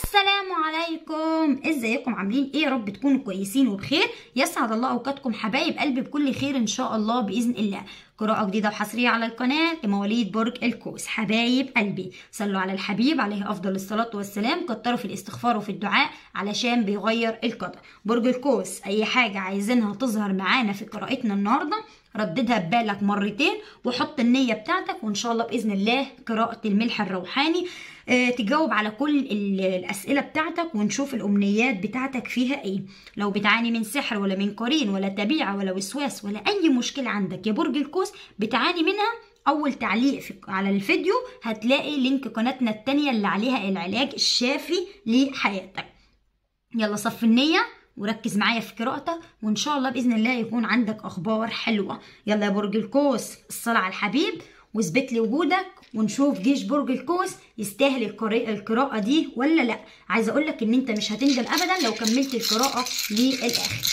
السلام عليكم ازيكم عاملين ايه يا رب تكونوا كويسين وبخير يسعد الله اوقاتكم حبايب قلبي بكل خير ان شاء الله باذن الله قراءة جديدة وحصرية على القناة لمواليد برج القوس حبايب قلبي صلوا على الحبيب عليه أفضل الصلاة والسلام كتروا في الاستغفار وفي الدعاء علشان بيغير القدر برج القوس أي حاجة عايزينها تظهر معانا في قراءتنا النهاردة رددها ببالك مرتين وحط النية بتاعتك وإن شاء الله بإذن الله قراءة الملح الروحاني آه، تجاوب على كل ال- الأسئلة بتاعتك ونشوف الأمنيات بتاعتك فيها إيه لو بتعاني من سحر ولا من قرين ولا تبيعة ولا وسواس ولا أي مشكلة عندك يا برج القوس بتعاني منها أول تعليق في على الفيديو هتلاقي لينك قناتنا التانية اللي عليها العلاج الشافي لحياتك يلا صف النية وركز معايا في قراءتك وان شاء الله باذن الله يكون عندك اخبار حلوه يلا يا برج القوس الصلاه على الحبيب واثبت لي وجودك ونشوف جيش برج القوس يستاهل القراءة, القراءة دي ولا لا عايزه اقول لك ان انت مش هتندم ابدا لو كملت القراءه للاخر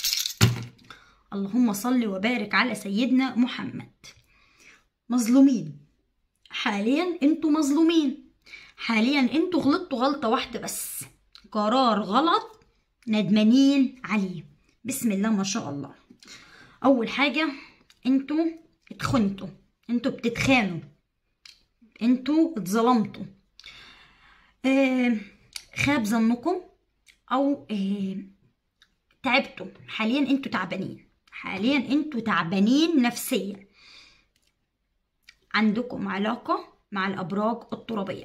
اللهم صل وبارك على سيدنا محمد مظلومين حاليا انتوا مظلومين حاليا انتوا غلطتوا غلطه واحده بس قرار غلط ندمانين عليه بسم الله ما شاء الله اول حاجه انتوا اتخنتوا انتوا بتتخانوا انتوا اتظلمتوا آه خاب ظنكم او آه تعبتوا حاليا انتوا تعبانين حاليا انتوا تعبانين نفسيا عندكم علاقه مع الابراج الترابيه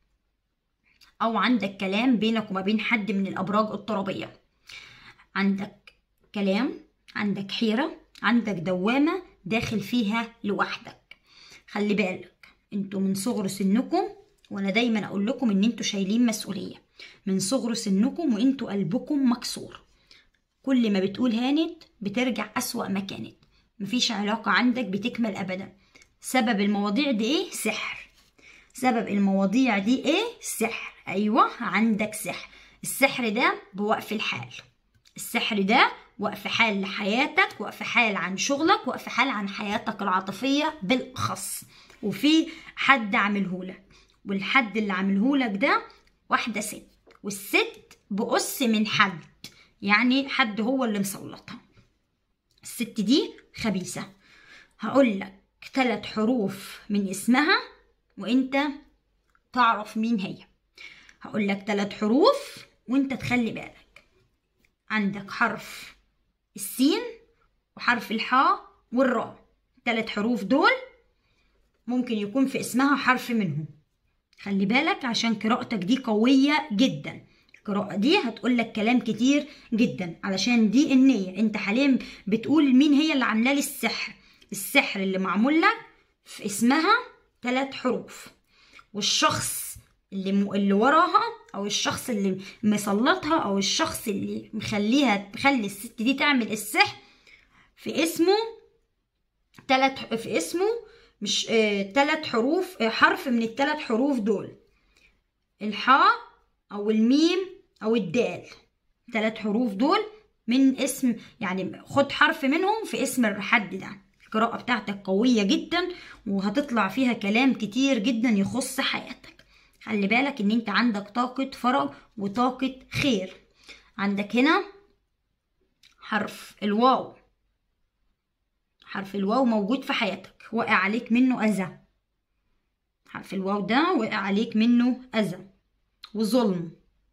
او عندك كلام بينك وما بين حد من الابراج الترابيه عندك كلام عندك حيره عندك دوامه داخل فيها لوحدك خلي بالك انتوا من صغر سنكم وانا دايما اقول لكم ان انتوا شايلين مسؤوليه من صغر سنكم وانتوا قلبكم مكسور كل ما بتقول هانت بترجع اسوا ما كانت مفيش علاقه عندك بتكمل ابدا سبب المواضيع دي ايه سحر سبب المواضيع دي ايه سحر ايوه عندك سحر السحر ده بوقف الحال السحر ده وقف حال لحياتك وقف حال عن شغلك وقف حال عن حياتك العاطفية بالأخص وفي حد عاملهولك والحد اللي عاملهولك ده واحدة ست والست بقص من حد يعني حد هو اللي مسلطها الست دي خبيثة هقول لك ثلاث حروف من اسمها وانت تعرف مين هي هقول لك ثلاث حروف وانت تخلي بالك عندك حرف السين وحرف الحاء والراء ثلاث حروف دول ممكن يكون في اسمها حرف منهم خلي بالك عشان قراءتك دي قوية جدا القراءة دي هتقول لك كلام كتير جدا علشان دي النية انت حاليا بتقول مين هي اللي عاملة لي السحر السحر اللي معمول لك في اسمها ثلاث حروف والشخص اللي م... اللي وراها او الشخص اللي مسلطها او الشخص اللي مخليها مخلي الست دي تعمل السحر في اسمه تلات في اسمه مش آه تلات حروف آه حرف من التلات حروف دول الحاء او الميم او الدال تلات حروف دول من اسم يعني خد حرف منهم في اسم الحد ده القراءة بتاعتك قوية جدا وهتطلع فيها كلام كتير جدا يخص حياتك خلي بالك ان انت عندك طاقة فرج وطاقة خير عندك هنا حرف الواو حرف الواو موجود في حياتك وقع عليك منه أذى حرف الواو ده وقع عليك منه أذى وظلم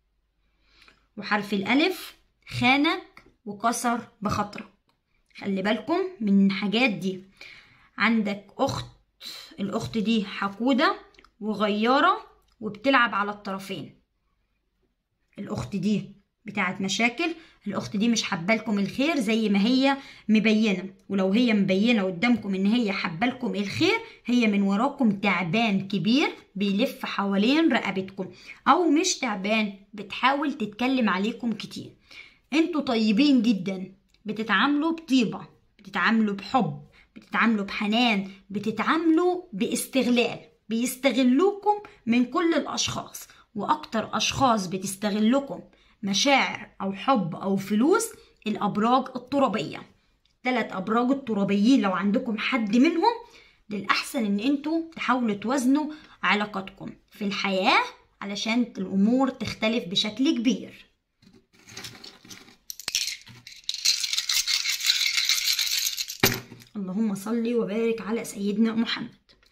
وحرف الألف خانك وكسر بخاطرك خلي بالكم من الحاجات دي عندك أخت الأخت دي حقودة وغيارة وبتلعب على الطرفين الأخت دي بتاعت مشاكل الأخت دي مش حبالكم الخير زي ما هي مبينة ولو هي مبينة قدامكم إن هي حبالكم الخير هي من وراكم تعبان كبير بيلف حوالين رقبتكم أو مش تعبان بتحاول تتكلم عليكم كتير انتوا طيبين جدا بتتعاملوا بطيبة بتتعاملوا بحب بتتعاملوا بحنان بتتعاملوا باستغلال بيستغلوكم من كل الأشخاص وأكتر أشخاص بتستغلكم مشاعر أو حب أو فلوس الأبراج الترابية ثلاث أبراج الترابيين لو عندكم حد منهم للأحسن إن انتوا تحاولوا توازنوا علاقاتكم في الحياة علشان الامور تختلف بشكل كبير اللهم صل وبارك على سيدنا محمد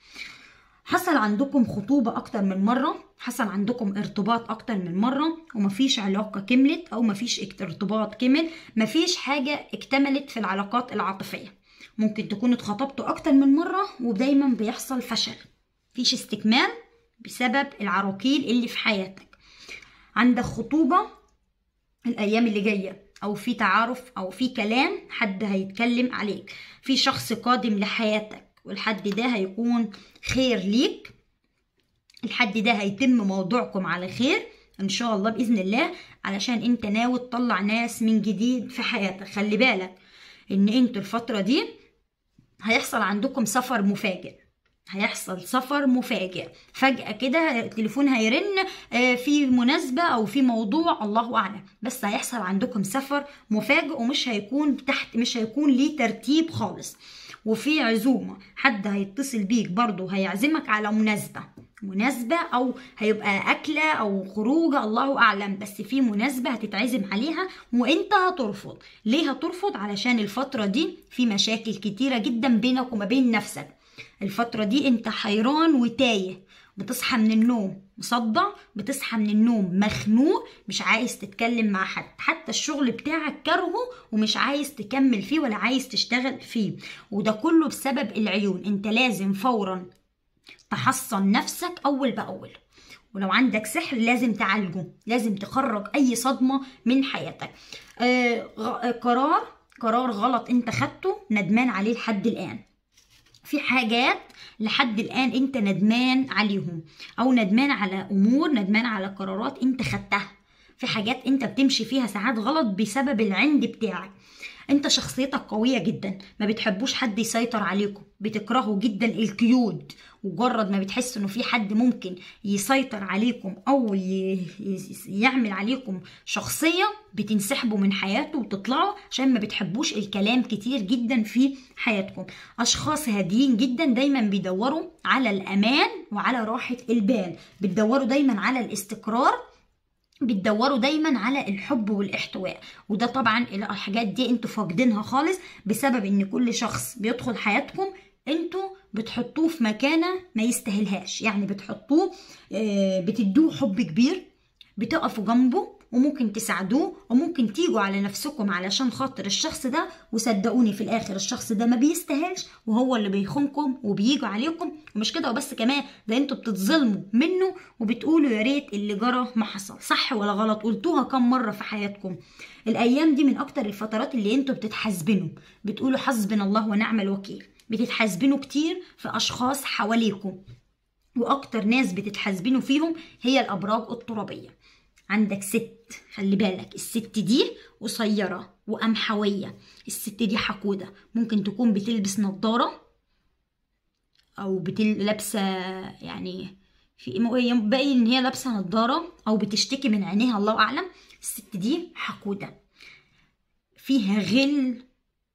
حصل عندكم خطوبة أكتر من مرة حصل عندكم ارتباط أكتر من مرة ومفيش علاقة كملت أو مفيش ارتباط كمل مفيش حاجة اكتملت في العلاقات العاطفية ممكن تكونوا اتخطبتوا أكتر من مرة ودايما بيحصل فشل مفيش استكمال بسبب العراقيل اللي في حياتك عندك خطوبة الأيام اللي جاية أو في تعارف أو في كلام حد هيتكلم عليك في شخص قادم لحياتك والحد ده هيكون خير ليك الحد ده هيتم موضوعكم على خير ان شاء الله باذن الله علشان انت ناوي تطلع ناس من جديد في حياتك خلي بالك ان انتوا الفتره دي هيحصل عندكم سفر مفاجئ هيحصل سفر مفاجئ فجأة كده التليفون هيرن في مناسبة أو في موضوع الله أعلم بس هيحصل عندكم سفر مفاجئ ومش هيكون تحت مش هيكون ليه ترتيب خالص وفي عزومة حد هيتصل بيك برضه هيعزمك على مناسبة مناسبة أو هيبقى أكلة أو خروجة الله أعلم بس في مناسبة هتتعزم عليها وأنت هترفض ليه هترفض علشان الفترة دي في مشاكل كتيرة جدا بينك وما بين نفسك الفترة دي أنت حيران وتايه بتصحى من النوم مصدع بتصحى من النوم مخنوق مش عايز تتكلم مع حد حتى الشغل بتاعك كرهه ومش عايز تكمل فيه ولا عايز تشتغل فيه وده كله بسبب العيون انت لازم فورا تحصن نفسك اول باول ولو عندك سحر لازم تعالجه لازم تخرج اي صدمة من حياتك آه قرار قرار غلط انت خدته ندمان عليه لحد الان في حاجات لحد الآن أنت ندمان عليهم أو ندمان على أمور ندمان على قرارات أنت خدتها في حاجات أنت بتمشي فيها ساعات غلط بسبب العند بتاعك أنت شخصيتك قوية جدا ما بتحبوش حد يسيطر عليكم بتكرهوا جدا القيود مجرد ما بتحس انه في حد ممكن يسيطر عليكم او يعمل عليكم شخصية بتنسحبوا من حياته وتطلعوا عشان ما بتحبوش الكلام كتير جدا في حياتكم اشخاص هاديين جدا دايما بيدوروا على الامان وعلى راحة البال بتدوروا دايما على الاستقرار بتدوروا دايما على الحب والاحتواء وده طبعا الحاجات دي انتوا فاقدينها خالص بسبب ان كل شخص بيدخل حياتكم انتوا بتحطوه في مكانه ما يستاهلهاش يعني بتحطوه بتدوه حب كبير بتقفوا جنبه وممكن تساعدوه وممكن تيجوا على نفسكم علشان خاطر الشخص ده وصدقوني في الاخر الشخص ده ما بيستاهلش وهو اللي بيخونكم وبيجوا عليكم ومش كده وبس كمان ده انتوا بتتظلموا منه وبتقولوا يا ريت اللي جرى ما حصل صح ولا غلط قلتوها كم مره في حياتكم الايام دي من اكتر الفترات اللي انتوا بتتحاسبنوا بتقولوا حسبنا الله ونعم الوكيل بتتحاسبنوا كتير في اشخاص حواليكم واكتر ناس بتتحاسبنوا فيهم هي الابراج الترابيه عندك ست خلي بالك الست دي قصيره وقمحويه الست دي حقوده ممكن تكون بتلبس نظاره او بتل... لابسه يعني في باين ان هي لابسه نظاره او بتشتكي من عينيها الله اعلم الست دي حقوده فيها غل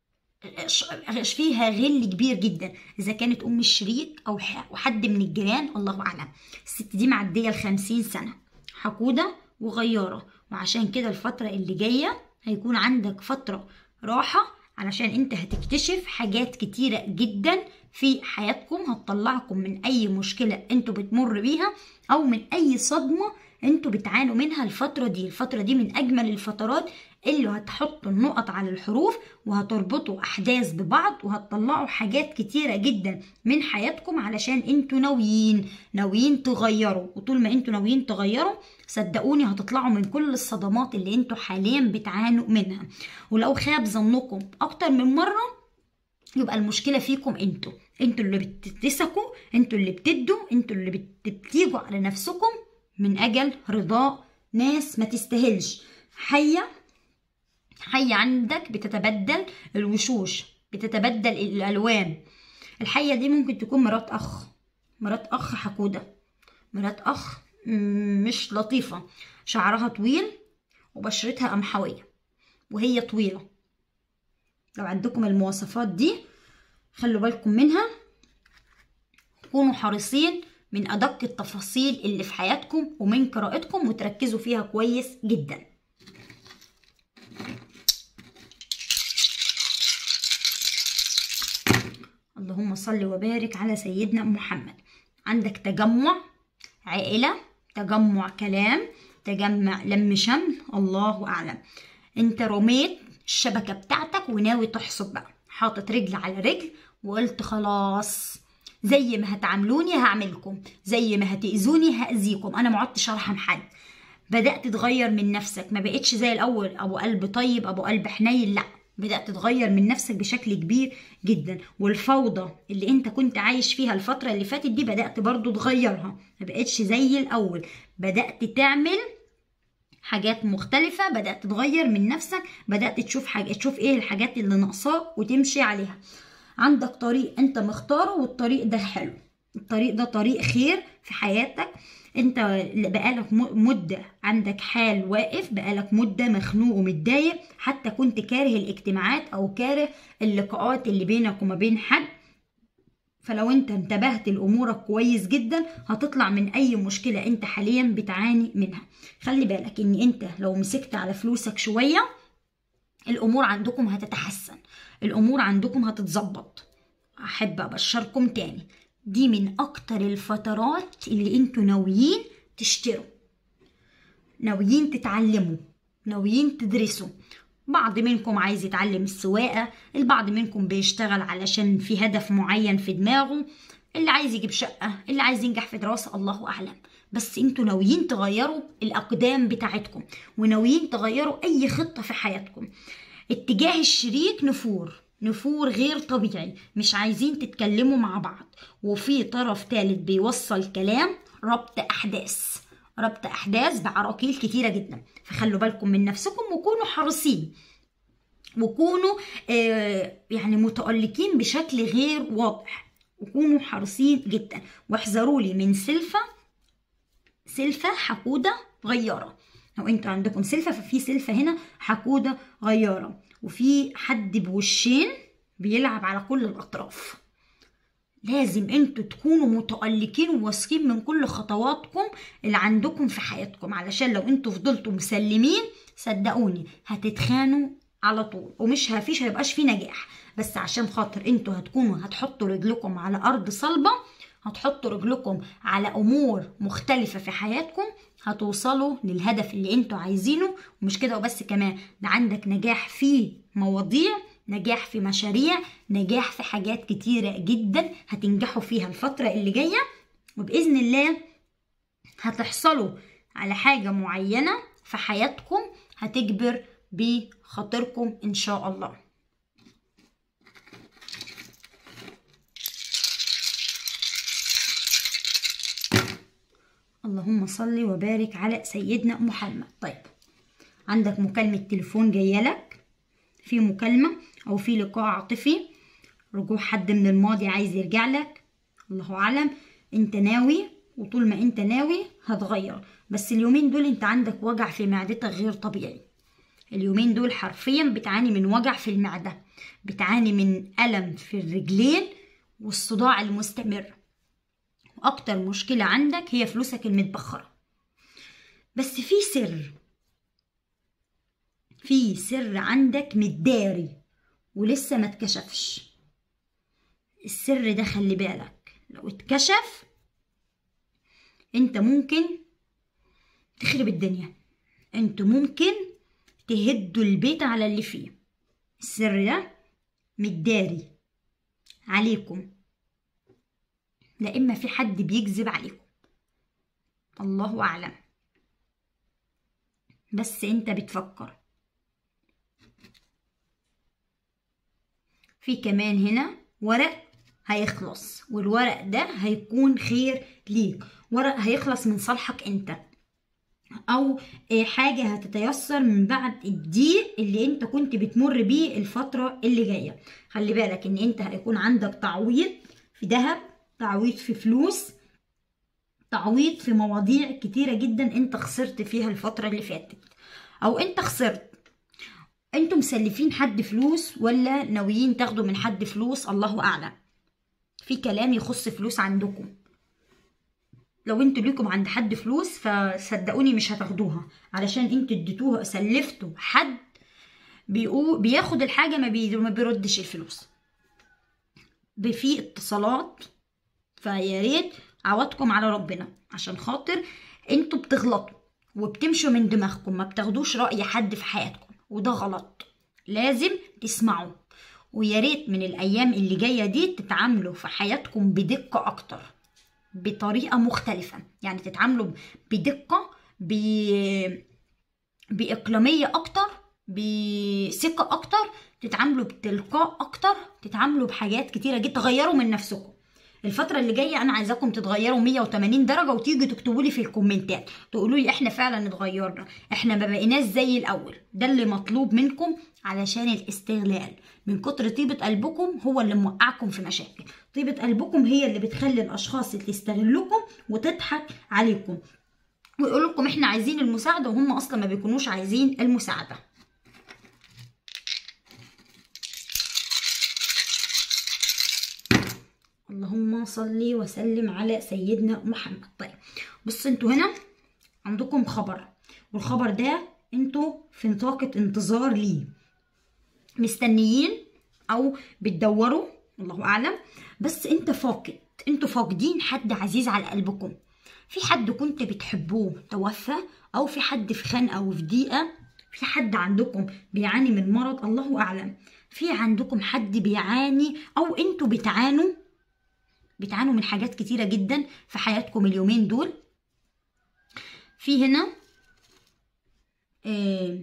فيها غل كبير جدا اذا كانت ام الشريك او حد من الجيران الله اعلم الست دي معديه الخمسين سنه حقوده وغياره وعشان كده الفتره اللي جايه هيكون عندك فتره راحه علشان انت هتكتشف حاجات كتيره جدا في حياتكم هتطلعكم من اي مشكله انتوا بتمر بيها او من اي صدمه انتوا بتعانوا منها الفترة دي الفترة دي من أجمل الفترات اللي هتحطوا النقط على الحروف وهتربطوا أحداث ببعض وهتطلعوا حاجات كتيرة جدا من حياتكم علشان انتوا ناويين ناويين تغيروا وطول ما انتوا ناويين تغيروا صدقوني هتطلعوا من كل الصدمات اللي انتوا حاليا بتعانوا منها ولو خاب ظنكم أكتر من مرة يبقى المشكلة فيكم انتوا انتوا اللي بتتسكوا انتوا اللي بتدوا انتوا اللي بتيجوا على نفسكم من أجل رضاء ناس ما تستاهلش حية حية عندك بتتبدل الوشوش بتتبدل الألوان الحية دي ممكن تكون مرات أخ مرات أخ حقودة مرات أخ مش لطيفة شعرها طويل وبشرتها قمحوية وهي طويلة لو عندكم المواصفات دي خلوا بالكم منها كونوا حريصين من ادق التفاصيل اللي في حياتكم ومن قراءتكم وتركزوا فيها كويس جدا اللهم صل وبارك على سيدنا محمد عندك تجمع عائلة تجمع كلام تجمع لم شمل الله أعلم انت رميت الشبكة بتاعتك وناوي تحصد بقى حاطط رجل على رجل وقلت خلاص زي ما هتعاملوني هعملكم زي ما هتأذوني هأذيكم أنا ما عدتش أرحم حد بدأت تغير من نفسك ما بقتش زي الأول أبو قلب طيب أبو قلب حنين لأ بدأت تتغير من نفسك بشكل كبير جدا والفوضى اللي انت كنت عايش فيها الفترة اللي فاتت دي بدأت برضو تغيرها ما بقتش زي الأول بدأت تعمل حاجات مختلفة بدأت تتغير من نفسك بدأت تشوف حاجة تشوف ايه الحاجات اللي ناقصاك وتمشي عليها عندك طريق انت مختاره والطريق ده حلو الطريق ده طريق خير في حياتك انت بقالك مدة عندك حال واقف بقالك مدة مخنوق ومتضايق حتى كنت كاره الاجتماعات او كاره اللقاءات اللي بينك وما بين حد فلو انت انتبهت لامورك كويس جدا هتطلع من اي مشكلة انت حاليا بتعاني منها خلي بالك ان انت لو مسكت على فلوسك شوية الامور عندكم هتتحسن الامور عندكم هتتظبط احب ابشركم تاني دي من اكتر الفترات اللي انتوا ناويين تشتروا ناويين تتعلموا ناويين تدرسوا بعض منكم عايز يتعلم السواقة البعض منكم بيشتغل علشان في هدف معين في دماغه اللي عايز يجيب شقة اللي عايز ينجح في دراسة الله أعلم بس انتوا ناويين تغيروا الأقدام بتاعتكم وناويين تغيروا أي خطة في حياتكم اتجاه الشريك نفور نفور غير طبيعي مش عايزين تتكلموا مع بعض وفي طرف تالت بيوصل كلام ربط أحداث ربط أحداث بعراقيل كتيرة جدا فخلوا بالكم من نفسكم وكونوا حريصين وكونوا آه يعني متألقين بشكل غير واضح وكونوا حريصين جدا واحذروا لي من سلفة سلفة حقودة غيارة لو انتوا عندكم سلفة ففي سلفة هنا حقودة غيارة وفي حد بوشين بيلعب على كل الأطراف لازم انتوا تكونوا متألقين وواثقين من كل خطواتكم اللي عندكم في حياتكم علشان لو انتوا فضلتوا مسلمين صدقوني هتتخانوا على طول ومش هفيش هيبقاش في نجاح بس عشان خاطر انتوا هتكونوا هتحطوا رجلكم على ارض صلبه هتحطوا رجلكم على امور مختلفه في حياتكم هتوصلوا للهدف اللي انتوا عايزينه ومش كده وبس كمان ده عندك نجاح في مواضيع نجاح في مشاريع نجاح في حاجات كتيرة جدا هتنجحوا فيها الفترة اللي جاية وبإذن الله هتحصلوا على حاجة معينة في حياتكم هتجبر بخاطركم إن شاء الله اللهم صل وبارك على سيدنا محمد طيب عندك مكالمة تليفون جاية لك في مكالمة أو في لقاء عاطفي رجوع حد من الماضي عايز يرجع لك الله أعلم أنت ناوي وطول ما أنت ناوي هتغير بس اليومين دول أنت عندك وجع في معدتك غير طبيعي اليومين دول حرفيا بتعاني من وجع في المعدة بتعاني من ألم في الرجلين والصداع المستمر وأكتر مشكلة عندك هي فلوسك المتبخرة بس في سر في سر عندك متداري ولسه ما اتكشفش السر ده خلي بالك لو اتكشف انت ممكن تخرب الدنيا انتوا ممكن تهدوا البيت على اللي فيه السر ده متداري عليكم لا اما في حد بيكذب عليكم الله اعلم بس انت بتفكر في كمان هنا ورق هيخلص والورق ده هيكون خير ليك ورق هيخلص من صالحك انت او حاجه هتتيسر من بعد الضيق اللي انت كنت بتمر بيه الفتره اللي جايه خلي بالك ان انت هيكون عندك تعويض في ذهب تعويض في فلوس تعويض في مواضيع كتيره جدا انت خسرت فيها الفتره اللي فاتت او انت خسرت انتم مسلفين حد فلوس ولا ناويين تاخدوا من حد فلوس الله اعلم في كلام يخص فلوس عندكم لو انتوا ليكم عند حد فلوس فصدقوني مش هتاخدوها علشان انتوا اديتوها سلفتوا حد بيقول بياخد الحاجة ما, بي ما بيردش الفلوس في اتصالات فيا ريت عوضكم على ربنا عشان خاطر انتوا بتغلطوا وبتمشوا من دماغكم ما بتاخدوش رأي حد في حياتكم وده غلط لازم تسمعوا ويا ريت من الايام اللي جايه دي تتعاملوا في حياتكم بدقه اكتر بطريقه مختلفه يعني تتعاملوا بدقه ب... باقليميه اكتر بثقه اكتر تتعاملوا بتلقاء اكتر تتعاملوا بحاجات كتيره جدا تغيروا من نفسكم الفترة اللي جاية أنا عايزاكم تتغيروا 180 درجة وتيجوا تكتبوا لي في الكومنتات تقولوا لي إحنا فعلا اتغيرنا إحنا ما بقيناش زي الأول ده اللي مطلوب منكم علشان الاستغلال من كتر طيبة قلبكم هو اللي موقعكم في مشاكل طيبة قلبكم هي اللي بتخلي الأشخاص اللي تستغلكم وتضحك عليكم ويقول لكم إحنا عايزين المساعدة وهم أصلا ما بيكونوش عايزين المساعدة اللهم صل وسلم على سيدنا محمد طيب بصوا انتوا هنا عندكم خبر والخبر ده انتوا في نطاقة انتظار ليه مستنيين او بتدوروا الله اعلم بس انت فاقد انتوا فاقدين حد عزيز على قلبكم في حد كنت بتحبوه توفى او في حد في خنقه وفي ضيقه في حد عندكم بيعاني من مرض الله اعلم في عندكم حد بيعاني او انتوا بتعانوا بتعانوا من حاجات كتيره جدا في حياتكم اليومين دول في هنا آه،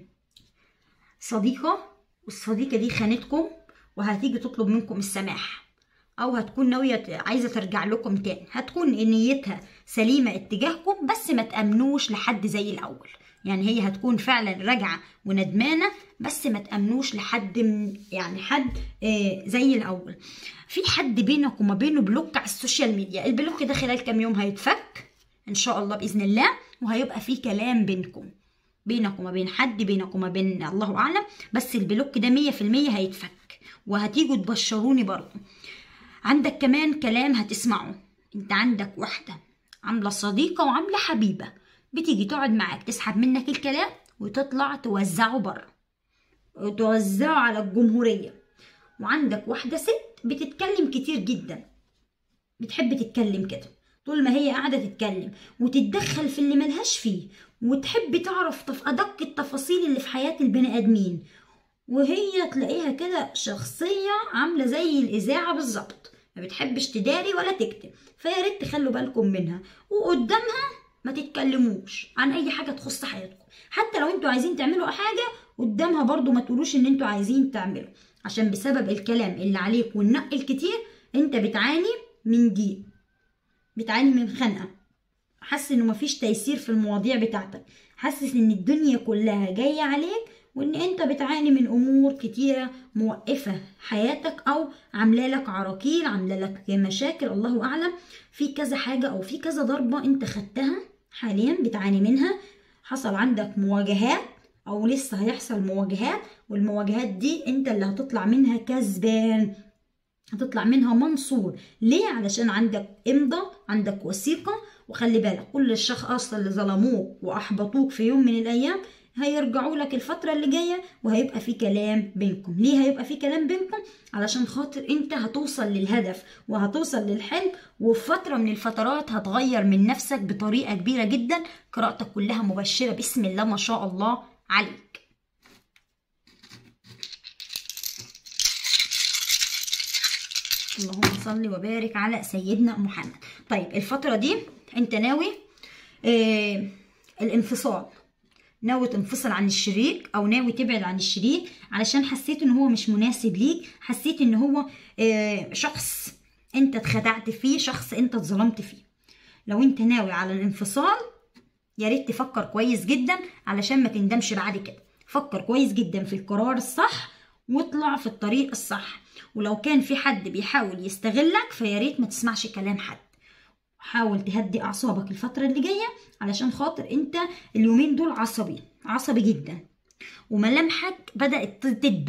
صديقه والصديقه دي خانتكم وهتيجي تطلب منكم السماح او هتكون ناويه عايزه ترجع لكم تاني هتكون نيتها سليمه اتجاهكم بس ما تامنوش لحد زي الاول يعني هي هتكون فعلا راجعه وندمانه بس ما تامنوش لحد من يعني حد آه زي الاول في حد بينك وما بينه بلوك على السوشيال ميديا البلوك ده خلال كام يوم هيتفك ان شاء الله باذن الله وهيبقى في كلام بينكم بينك وما بين حد بينك وما بين الله اعلم بس البلوك ده مية في المية هيتفك وهتيجوا تبشروني برضه عندك كمان كلام هتسمعه انت عندك واحدة عاملة صديقة وعاملة حبيبة بتيجي تقعد معاك تسحب منك الكلام وتطلع توزعه بره وتوزعه على الجمهورية وعندك واحدة ست بتتكلم كتير جدا بتحب تتكلم كده طول ما هي قاعدة تتكلم وتتدخل في اللي ملهاش فيه وتحب تعرف تف أدق التفاصيل اللي في حياة البني آدمين وهي تلاقيها كده شخصية عاملة زي الإذاعة بالظبط ما بتحبش تداري ولا تكتب فيا ريت تخلوا بالكم منها وقدامها ما تتكلموش عن اي حاجه تخص حياتكم حتى لو انتوا عايزين تعملوا حاجه قدامها برضو ما تقولوش ان انتوا عايزين تعملوا عشان بسبب الكلام اللي عليك والنق الكتير انت بتعاني من ضيق بتعاني من خنقه حاسس انه مفيش تيسير في المواضيع بتاعتك حاسس ان الدنيا كلها جايه عليك وان انت بتعاني من امور كتيره موقفه حياتك او عامله لك عراقيل عامله لك مشاكل الله اعلم في كذا حاجه او في كذا ضربه انت خدتها حاليا بتعاني منها حصل عندك مواجهات او لسه هيحصل مواجهات والمواجهات دي انت اللي هتطلع منها كسبان هتطلع منها منصور ليه علشان عندك امضى عندك وثيقه وخلي بالك كل الشخص اللي ظلموك واحبطوك في يوم من الايام هيرجعوا لك الفترة اللي جاية وهيبقى في كلام بينكم ليه هيبقى في كلام بينكم علشان خاطر انت هتوصل للهدف وهتوصل للحلم وفي فترة من الفترات هتغير من نفسك بطريقة كبيرة جدا قراءتك كلها مبشرة بسم الله ما شاء الله عليك اللهم صل وبارك على سيدنا محمد طيب الفترة دي انت ناوي آه الانفصال ناوي تنفصل عن الشريك او ناوي تبعد عن الشريك علشان حسيت ان هو مش مناسب ليك حسيت ان هو آه شخص انت اتخدعت فيه شخص انت اتظلمت فيه لو انت ناوي على الانفصال يا ريت تفكر كويس جدا علشان ما تندمش بعد كده فكر كويس جدا في القرار الصح واطلع في الطريق الصح ولو كان في حد بيحاول يستغلك فيا ريت ما تسمعش كلام حد حاول تهدي اعصابك الفتره اللي جايه علشان خاطر انت اليومين دول عصبي عصبي جدا وملامحك بدات تدبل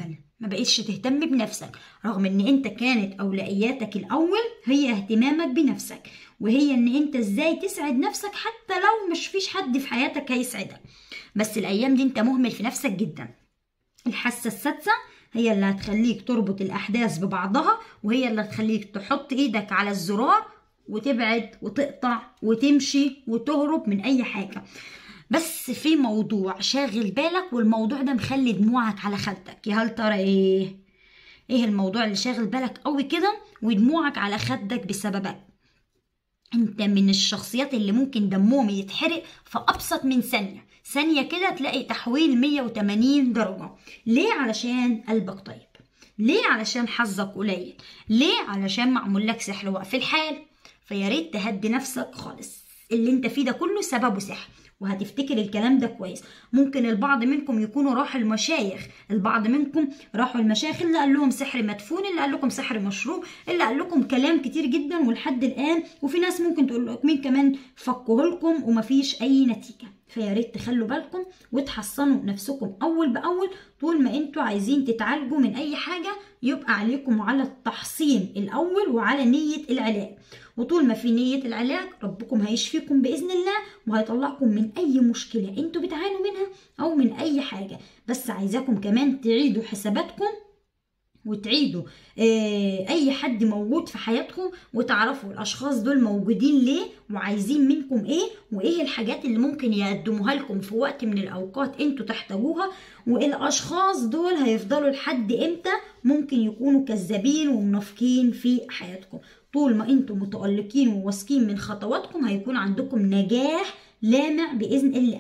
ما بقتش تهتم بنفسك رغم ان انت كانت اولوياتك الاول هي اهتمامك بنفسك وهي ان انت ازاي تسعد نفسك حتى لو مش فيش حد في حياتك هيسعدك بس الايام دي انت مهمل في نفسك جدا الحاسه السادسه هي اللي هتخليك تربط الاحداث ببعضها وهي اللي هتخليك تحط ايدك على الزرار وتبعد وتقطع وتمشي وتهرب من اي حاجه بس في موضوع شاغل بالك والموضوع ده مخلي دموعك على خدك يا هل ترى ايه ايه الموضوع اللي شاغل بالك قوي كده ودموعك على خدك بسببك انت من الشخصيات اللي ممكن دمهم يتحرق في ابسط من ثانيه ثانيه كده تلاقي تحويل 180 درجه ليه علشان قلبك طيب ليه علشان حظك قليل ليه علشان معمول لك سحر وقف الحال فيا ريت تهدي نفسك خالص اللي انت فيه ده كله سببه سحر وهتفتكر الكلام ده كويس ممكن البعض منكم يكونوا راحوا المشايخ البعض منكم راحوا المشايخ اللي قال لهم سحر مدفون اللي قال لكم سحر مشروب اللي قال لكم كلام كتير جدا ولحد الان وفي ناس ممكن تقول لكم مين كمان فكوه لكم ومفيش اي نتيجه فيا ريت تخلوا بالكم وتحصنوا نفسكم اول باول طول ما انتوا عايزين تتعالجوا من اي حاجه يبقى عليكم على التحصين الاول وعلى نيه العلاج وطول ما في نية العلاج ربكم هيشفيكم بإذن الله وهيطلعكم من أي مشكلة انتوا بتعانوا منها أو من أي حاجة بس عايزاكم كمان تعيدوا حساباتكم وتعيدوا آه اي حد موجود في حياتكم وتعرفوا الاشخاص دول موجودين ليه وعايزين منكم ايه وايه الحاجات اللي ممكن يقدموها لكم في وقت من الاوقات انتوا تحتاجوها والاشخاص دول هيفضلوا لحد امتى ممكن يكونوا كذابين ومنافقين في حياتكم طول ما انتم متألقين وواثقين من خطواتكم هيكون عندكم نجاح لامع بإذن الله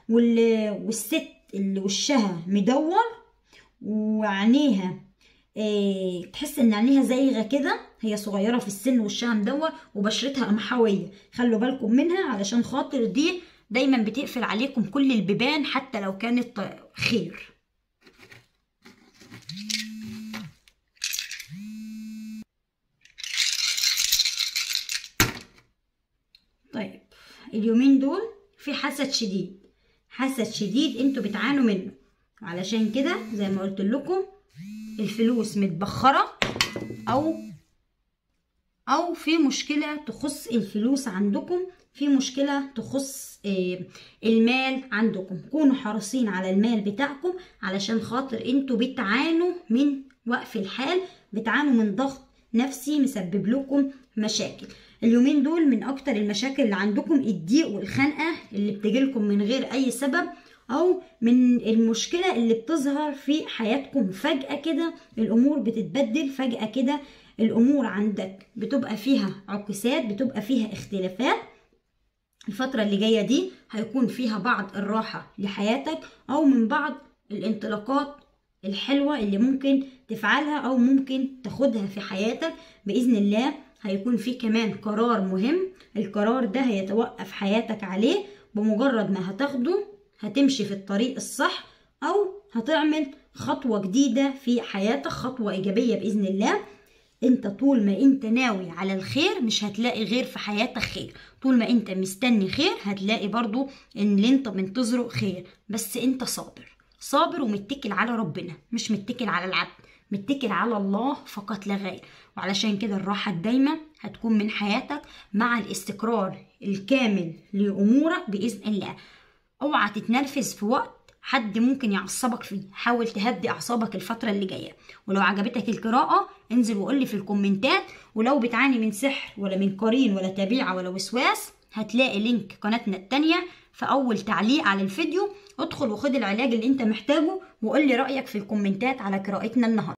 والست اللي وشها مدور وعينيها اه تحس ان عينيها زايغه كده هي صغيره في السن وشها مدور وبشرتها قمحويه خلوا بالكم منها علشان خاطر دي دايما بتقفل عليكم كل البيبان حتى لو كانت خير طيب اليومين دول في حسد شديد حسد شديد انتوا بتعانوا منه علشان كده زي ما قلت لكم الفلوس متبخرة او او في مشكلة تخص الفلوس عندكم في مشكلة تخص المال عندكم كونوا حريصين على المال بتاعكم علشان خاطر انتوا بتعانوا من وقف الحال بتعانوا من ضغط نفسي مسبب لكم مشاكل اليومين دول من اكتر المشاكل اللي عندكم الضيق والخنقه اللي بتجيلكم من غير اي سبب او من المشكله اللي بتظهر في حياتكم فجاه كده الامور بتتبدل فجاه كده الامور عندك بتبقى فيها عكسات بتبقى فيها اختلافات الفترة اللي جاية دي هيكون فيها بعض الراحة لحياتك أو من بعض الانطلاقات الحلوة اللي ممكن تفعلها أو ممكن تاخدها في حياتك بإذن الله هيكون في كمان قرار مهم القرار ده هيتوقف حياتك عليه بمجرد ما هتاخده هتمشي في الطريق الصح أو هتعمل خطوة جديدة في حياتك خطوة إيجابية بإذن الله انت طول ما انت ناوي على الخير مش هتلاقي غير في حياتك خير طول ما انت مستني خير هتلاقي برضو ان اللي انت منتظره خير بس انت صابر صابر ومتكل على ربنا مش متكل على العبد متكل على الله فقط لا غير وعلشان كده الراحة الدايمة هتكون من حياتك مع الاستقرار الكامل لأمورك بإذن الله اوعى تتنرفز في وقت حد ممكن يعصبك فيه حاول تهدي اعصابك الفتره اللي جايه ولو عجبتك القراءه انزل وقول لي في الكومنتات ولو بتعاني من سحر ولا من قرين ولا تبيعه ولا وسواس هتلاقي لينك قناتنا التانية في اول تعليق على الفيديو ادخل وخد العلاج اللي انت محتاجه وقول لي رايك في الكومنتات على قراءتنا النهارده